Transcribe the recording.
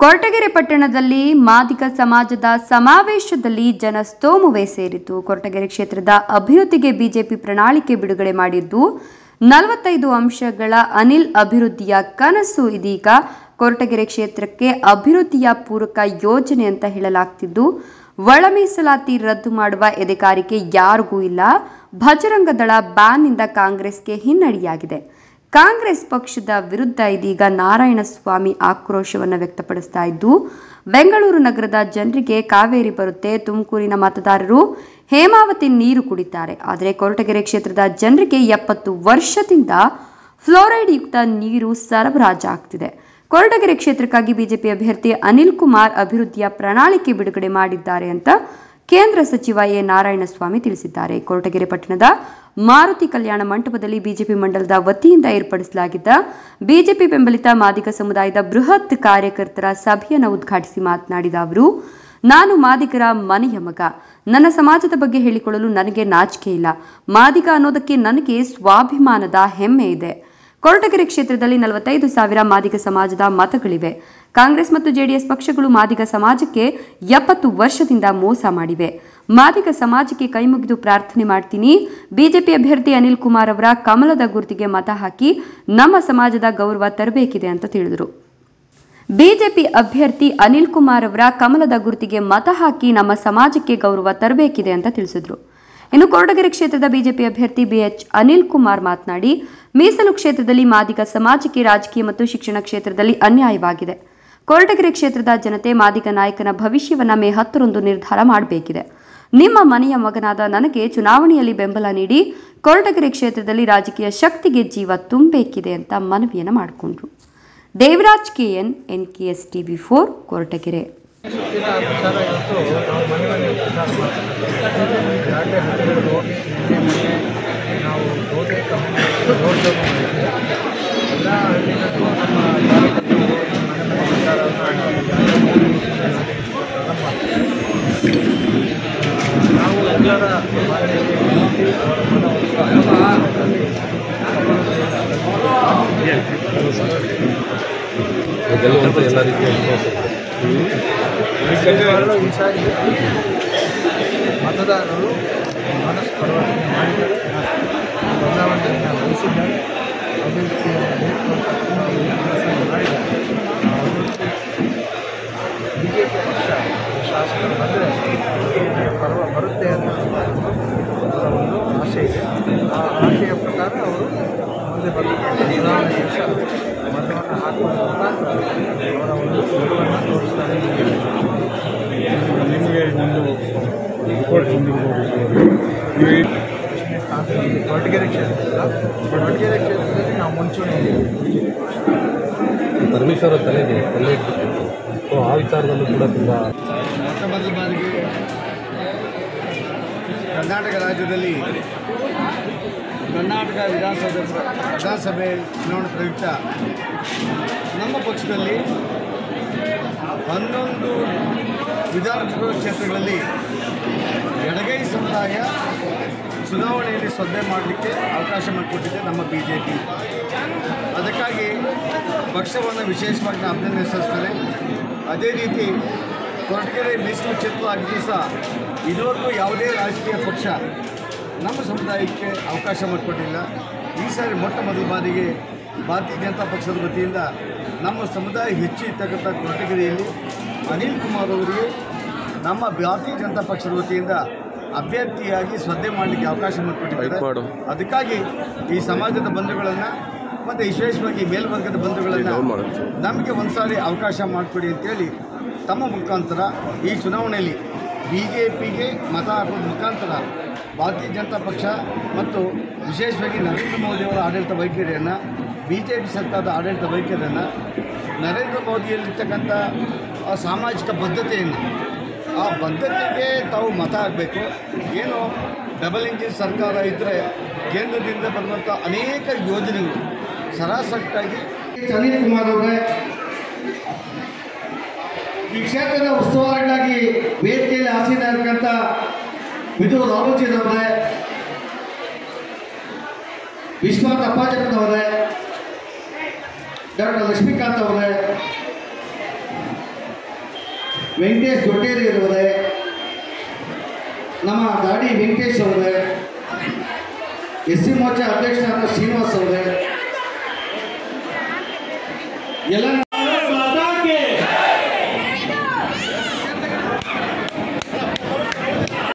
ಕೊರಟಗೆರೆ ಪಟ್ಟಣದಲ್ಲಿ ಮಾದಿಗ ಸಮಾಜದ ಸಮಾವೇಶದಲ್ಲಿ ಜನಸ್ತೋಮವೇ ಸೇರಿತು ಕೊರಟಗೆರೆ ಕ್ಷೇತ್ರದ ಅಭಿವೃದ್ಧಿಗೆ ಬಿಜೆಪಿ ಪ್ರಣಾಳಿಕೆ ಬಿಡುಗಡೆ ಮಾಡಿದ್ದು ನಲವತ್ತೈದು ಅಂಶಗಳ ಅನಿಲ್ ಅಭಿವೃದ್ಧಿಯ ಕನಸು ಇದೀಗ ಕೊರಟಗೆರೆ ಕ್ಷೇತ್ರಕ್ಕೆ ಅಭಿವೃದ್ಧಿಯ ಪೂರಕ ಯೋಜನೆ ಅಂತ ಹೇಳಲಾಗ್ತಿದ್ದು ಒಳ ಮೀಸಲಾತಿ ರದ್ದು ಮಾಡುವ ಎದೆಗಾರಿಕೆ ಯಾರಿಗೂ ಇಲ್ಲ ಭಜರಂಗ ದಳ ಬ್ಯಾನ್ನಿಂದ ಕಾಂಗ್ರೆಸ್ಗೆ ಹಿನ್ನಡೆಯಾಗಿದೆ ಕಾಂಗ್ರೆಸ್ ಪಕ್ಷದ ವಿರುದ್ಧ ಇದೀಗ ನಾರಾಯಣಸ್ವಾಮಿ ಆಕ್ರೋಶವನ್ನು ವ್ಯಕ್ತಪಡಿಸ್ತಾ ಇದ್ದು ಬೆಂಗಳೂರು ನಗರದ ಜನರಿಗೆ ಕಾವೇರಿ ಬರುತ್ತೆ ತುಮಕೂರಿನ ಮತದಾರರು ಹೇಮಾವತಿ ನೀರು ಕುಡಿತಾರೆ ಆದರೆ ಕೊರಟಗೆರೆ ಕ್ಷೇತ್ರದ ಜನರಿಗೆ ಎಪ್ಪತ್ತು ವರ್ಷದಿಂದ ಫ್ಲೋರೈಡ್ ಯುಕ್ತ ನೀರು ಸರಬರಾಜಾಗ್ತಿದೆ ಕೊರಟಗೆರೆ ಕ್ಷೇತ್ರಕ್ಕಾಗಿ ಬಿಜೆಪಿ ಅಭ್ಯರ್ಥಿ ಅನಿಲ್ ಕುಮಾರ್ ಅಭಿವೃದ್ಧಿಯ ಪ್ರಣಾಳಿಕೆ ಬಿಡುಗಡೆ ಮಾಡಿದ್ದಾರೆ ಅಂತ ಕೇಂದ್ರ ಸಚಿವ ಎ ನಾರಾಯಣಸ್ವಾಮಿ ತಿಳಿಸಿದ್ದಾರೆ ಕೊರಟಗೆರೆ ಪಟ್ಟಣದ ಮಾರುತಿ ಕಲ್ಯಾಣ ಮಂಟಪದಲ್ಲಿ ಬಿಜೆಪಿ ಮಂಡಲದ ವತಿಯಿಂದ ಏರ್ಪಡಿಸಲಾಗಿದ್ದ ಬಿಜೆಪಿ ಬೆಂಬಲಿತ ಮಾದಿಗ ಸಮುದಾಯದ ಬೃಹತ್ ಕಾರ್ಯಕರ್ತರ ಸಭೆಯನ್ನು ಉದ್ಘಾಟಿಸಿ ಮಾತನಾಡಿದ ಅವರು ನಾನು ಮಾದಿಗರ ಮನೆಯ ಮಗ ನನ್ನ ಸಮಾಜದ ಬಗ್ಗೆ ಹೇಳಿಕೊಳ್ಳಲು ನನಗೆ ನಾಚಿಕೆ ಇಲ್ಲ ಮಾದಿಗ ಅನ್ನೋದಕ್ಕೆ ನನಗೆ ಸ್ವಾಭಿಮಾನದ ಹೆಮ್ಮೆ ಇದೆ ಕೊರಟಗೆರೆ ಕ್ಷೇತ್ರದಲ್ಲಿ ನಲವತ್ತೈದು ಸಾವಿರ ಮಾದಿಗ ಸಮಾಜದ ಮತಗಳಿವೆ ಕಾಂಗ್ರೆಸ್ ಮತ್ತು ಜೆಡಿಎಸ್ ಪಕ್ಷಗಳು ಮಾದಿಗ ಸಮಾಜಕ್ಕೆ ಎಪ್ಪತ್ತು ವರ್ಷದಿಂದ ಮೋಸ ಮಾಡಿವೆ ಮಾದಿಗ ಸಮಾಜಕ್ಕೆ ಕೈಮುಗಿದು ಪ್ರಾರ್ಥನೆ ಮಾಡ್ತೀನಿ ಬಿಜೆಪಿ ಅಭ್ಯರ್ಥಿ ಅನಿಲ್ ಕುಮಾರ್ ಅವರ ಕಮಲದ ಗುರುತಿಗೆ ಮತ ಹಾಕಿ ನಮ್ಮ ಸಮಾಜದ ಗೌರವ ತರಬೇಕಿದೆ ಅಂತ ತಿಳಿದರು ಬಿಜೆಪಿ ಅಭ್ಯರ್ಥಿ ಅನಿಲ್ ಕುಮಾರ್ ಅವರ ಕಮಲದ ಗುರುತಿಗೆ ಮತ ಹಾಕಿ ನಮ್ಮ ಸಮಾಜಕ್ಕೆ ಗೌರವ ತರಬೇಕಿದೆ ಅಂತ ತಿಳಿಸಿದ್ರು ಇನ್ನು ಕೊರಟಗೆರೆ ಕ್ಷೇತ್ರದ ಬಿಜೆಪಿ ಅಭ್ಯರ್ಥಿ ಬಿಎಚ್ ಅನಿಲ್ ಕುಮಾರ್ ಮಾತನಾಡಿ ಮೀಸಲು ಕ್ಷೇತ್ರದಲ್ಲಿ ಮಾದಿಗ ಸಮಾಜಕ್ಕೆ ರಾಜಕೀಯ ಮತ್ತು ಶಿಕ್ಷಣ ಕ್ಷೇತ್ರದಲ್ಲಿ ಅನ್ಯಾಯವಾಗಿದೆ ಕೊರಟಗೆರೆ ಕ್ಷೇತ್ರದ ಜನತೆ ಮಾದಿಗ ನಾಯಕನ ಭವಿಷ್ಯವನ್ನ ಮೇ ಹತ್ತರಂದು ನಿರ್ಧಾರ ಮಾಡಬೇಕಿದೆ ನಿಮ್ಮ ಮನೆಯ ಮಗನಾದ ನನಗೆ ಚುನಾವಣೆಯಲ್ಲಿ ಬೆಂಬಲ ನೀಡಿ ಕೊರಟಗೆರೆ ಕ್ಷೇತ್ರದಲ್ಲಿ ರಾಜಕೀಯ ಶಕ್ತಿಗೆ ಜೀವ ತುಂಬಬೇಕಿದೆ ಅಂತ ಮನವಿಯನ್ನು ಮಾಡಿಕೊಂಡ್ರು Devaraj K N N K S TV four Koratagere ಸುತ್ತಿನ ವಿಚಾರ ಇವತ್ತು ನಾವು ಮನೆ ಮನೆ ವಿಚಾರ ಮಾಡ್ತೀವಿ ಈಗಾಗಲೇ ಹಳ್ಳಿಗಳು ಹೋಗಿ ನಿನ್ನೆ ಮೊನ್ನೆ ನಾವು ಬಹುತೇಕ ರೋಡ್ ಶೋ ಮಾಡಿದ್ವಿ ಎಲ್ಲ ಹಳ್ಳಿಗಳಿಗೂ ನಮ್ಮ ಕಾರ್ಯಕರ್ತರು ಹೋಗಿ ಮನೆ ಮನೆ ವಿಚಾರವನ್ನು ನಾವು ಎಲ್ಲರ ಮಾನ್ಯತೆ ವಿನಂತಿ ಅವರ ಮನವೊಲಿಸುವ ಗೆಲ್ಲುವಂಥ ಎಲ್ಲ ರೀತಿಯ ವಿಶ್ವಾಸ ವಿಷಯಗಳು ಈ ಸಾರಿ ಮತದಾರರು ಮನಸ್ಸು ಪರಿವರ್ತನೆ ಮಾಡಿದ್ದಾರೆ ಬದಲಾವಣೆಯನ್ನು ಬಯಸಿದ್ದಾರೆ ಅಭಿವೃದ್ಧಿಯ ನೇತೃತ್ವ ಕೆಲಸ ಮಾಡಿದ್ದಾರೆ ಆ ಅಭಿವೃದ್ಧಿ ಬಿ ಜೆ ಪಿ ಪಕ್ಷ ಶಾಸಕರು ಬಂದರೆ ಪರ್ವ ಬರುತ್ತೆ ಅನ್ನೋ ಅವರ ಒಂದು ಆಸೆ ಇದೆ ಆ ಆಸೆಯ ಪ್ರಕಾರ ಅವರು ಮುಂದೆ ಬಂದು ಚುನಾವಣೆ ದಿವಸ ಮತವನ್ನು ಹಾಕುವ ಮುಖಾಂತರ ಅವರ ಒಂದು ನಿಲುವನ್ನು ತೋರಿಸ್ತಾರೆ ನಿಮಗೆ ಒಂದು ರಿಪೋರ್ಟ್ ಬಂದಿರ್ಬೋದು ಕೊರಟಗೆರೆ ಕ್ಷೇತ್ರದಿಂದ ಕೊರಟಗೆರೆ ಕ್ಷೇತ್ರದಲ್ಲಿ ನಾವು ಮುಂಚೂಣಿಯಲ್ಲಿ ಪರಮೇಶ್ವರ ತಲೆಗೆ ತಲೆ ಇಟ್ಬಿಟ್ಟಿತ್ತು ಸೊ ಆ ವಿಚಾರದಲ್ಲೂ ಕೂಡ ತುಂಬ ಮೊಟ್ಟ ಮೊದಲ ಬಾರಿಗೆ ಕರ್ನಾಟಕ ರಾಜ್ಯದಲ್ಲಿ ಕರ್ನಾಟಕ ವಿಧಾನಸಭೆ ವಿಧಾನಸಭೆ ಚುನಾವಣೆ ಪ್ರಯುಕ್ತ ನಮ್ಮ ಪಕ್ಷದಲ್ಲಿ ಹನ್ನೊಂದು ವಿಧಾನಸಭಾ ಕ್ಷೇತ್ರಗಳಲ್ಲಿ ಎಡಗೈ ಸಮುದಾಯ ಚುನಾವಣೆಯಲ್ಲಿ ಸ್ಪರ್ಧೆ ಮಾಡಲಿಕ್ಕೆ ಅವಕಾಶ ಮಾಡಿಕೊಟ್ಟಿದೆ ನಮ್ಮ ಬಿ ಜೆ ಪಿ ಅದಕ್ಕಾಗಿ ಪಕ್ಷವನ್ನು ವಿಶೇಷವಾಗಿ ನಾನು ಅಭಿನಂದನೆ ಸಲ್ಲಿಸ್ತೇನೆ ಅದೇ ರೀತಿ ಕೊರಟಗೆರೆ ಮೀಸಲು ಕ್ಷೇತ್ರ ಆಗಿದ್ದು ಸಹ ಇದುವರೆಗೂ ಯಾವುದೇ ರಾಜಕೀಯ ಪಕ್ಷ ನಮ್ಮ ಸಮುದಾಯಕ್ಕೆ ಅವಕಾಶ ಮಾಡಿಕೊಟ್ಟಿಲ್ಲ ಈ ಸಾರಿ ಮೊಟ್ಟ ಮೊದಲ ಬಾರಿಗೆ ಭಾರತೀಯ ಜನತಾ ಪಕ್ಷದ ವತಿಯಿಂದ ನಮ್ಮ ಸಮುದಾಯ ಹೆಚ್ಚು ಇರ್ತಕ್ಕಂಥ ಕೊರಟಗೆರೆಯಲ್ಲಿ ಅನಿಲ್ ಕುಮಾರ್ ಅವರಿಗೆ ನಮ್ಮ ಭಾರತೀಯ ಜನತಾ ಪಕ್ಷದ ವತಿಯಿಂದ ಅಭ್ಯರ್ಥಿಯಾಗಿ ಸ್ಪರ್ಧೆ ಮಾಡಲಿಕ್ಕೆ ಅವಕಾಶ ಮಾಡಿಕೊಟ್ಟಿದ್ದಾರೆ ಅದಕ್ಕಾಗಿ ಈ ಸಮಾಜದ ಬಂಧುಗಳನ್ನು ಮತ್ತು ವಿಶೇಷವಾಗಿ ಮೇಲ್ವರ್ಗದ ಬಂಧುಗಳನ್ನು ನಮಗೆ ಒಂದು ಸಾರಿ ಅವಕಾಶ ಮಾಡಿಕೊಡಿ ಅಂತೇಳಿ ತಮ್ಮ ಮುಖಾಂತರ ಈ ಚುನಾವಣೆಯಲ್ಲಿ ಬಿ ಜೆ ಪಿಗೆ ಮತ ಹಾಕೋದ್ರ ಮುಖಾಂತರ ಭಾರತೀಯ ಜನತಾ ಪಕ್ಷ ಮತ್ತು ವಿಶೇಷವಾಗಿ ನರೇಂದ್ರ ಮೋದಿಯವರ ಆಡಳಿತ ವೈಖರಿಯನ್ನು ಬಿ ಜೆ ಪಿ ಸರ್ಕಾರದ ಆಡಳಿತ ವೈಖರಿಯನ್ನು ನರೇಂದ್ರ ಮೋದಿಯಲ್ಲಿರ್ತಕ್ಕಂಥ ಆ ಸಾಮಾಜಿಕ ಬದ್ಧತೆಯನ್ನು ಆ ಬದ್ಧತೆಗೆ ತಾವು ಮತ ಹಾಕಬೇಕು ಏನು ಡಬಲ್ ಇಂಜಿನ್ ಸರ್ಕಾರ ಇದ್ದರೆ ಕೇಂದ್ರದಿಂದ ಬರುವಂಥ ಅನೇಕ ಯೋಜನೆಗಳು ಸರಾಸಟ್ಟಾಗಿ ಅನಿಲ್ ಕುಮಾರ್ ಅವರೇ ಈ ಕ್ಷೇತ್ರದ ಉಸ್ತುವಾರಿಗಳಾಗಿ ವೇದಿಕೆಯಲ್ಲಿ ಆಸೀನರಾಗಿರ್ತಕ್ಕಂಥ ವಿಧು ರಾಮೋಜಿನವರೇ ವಿಶ್ವನಾಥ್ ಅಪ್ಪಾಜಪ್ಪನವರೇ ಡಾಕ್ಟರ್ ಲಕ್ಷ್ಮೀಕಾಂತ್ ಅವರೇ ವೆಂಕಟೇಶ್ ದೊಡ್ಡೇರಿ ಅವರೇ ನಮ್ಮ ದಾಡಿ ವೆಂಕಟೇಶ್ ಅವರೇ ಎಸ್ ಸಿ ಮೋರ್ಚಾ ಅಧ್ಯಕ್ಷರಾದ ಶ್ರೀನಿವಾಸ್ ಅವರೇ ಯಲನ